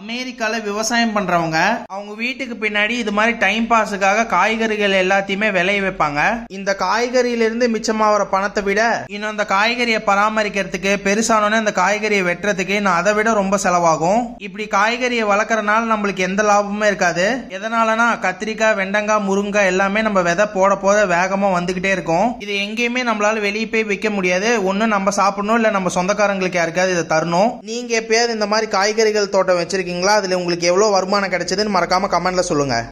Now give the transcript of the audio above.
அமெரிக்கால விவசாயம் பண்றவங்க அவங்க வீட்டுக்கு பின்னாடி இது மாதிரி டைம் பாஸுக்காக காய்கறிகள் எல்லாத்தையுமே விளைய வைப்பாங்க இந்த காய்கறியில இருந்து மிச்சமாகிற பணத்தை விட இன்னும் அந்த காய்கறியை பராமரிக்கிறதுக்கு பெருசானோன்னு அந்த காய்கறியை வெட்டுறதுக்கு இன்னும் அதை விட ரொம்ப செலவாகும் இப்படி காய்கறியை வளர்க்கறனால நம்மளுக்கு எந்த லாபமுமே இருக்காது எதனாலனா கத்திரிக்காய் வெண்டங்காய் முருங்காய் எல்லாமே நம்ம விதை போட போத வேகமா வந்துகிட்டே இருக்கும் இது எங்கேயுமே நம்மளால வெளியே போய் விற்க முடியாது ஒண்ணு நம்ம சாப்பிடணும் இல்ல நம்ம சொந்தக்காரங்களுக்கு யாருக்காவது இதை தரணும் நீங்க எப்பயாவது இந்த மாதிரி காய்கறிகள் தோட்டம் வச்சிருக்கீங்களா அதுல உங்களுக்கு எவ்வளவு வருமானம் கிடைச்சதுன்னு மறக்காம கமெண்ட்ல சொல்லுங்க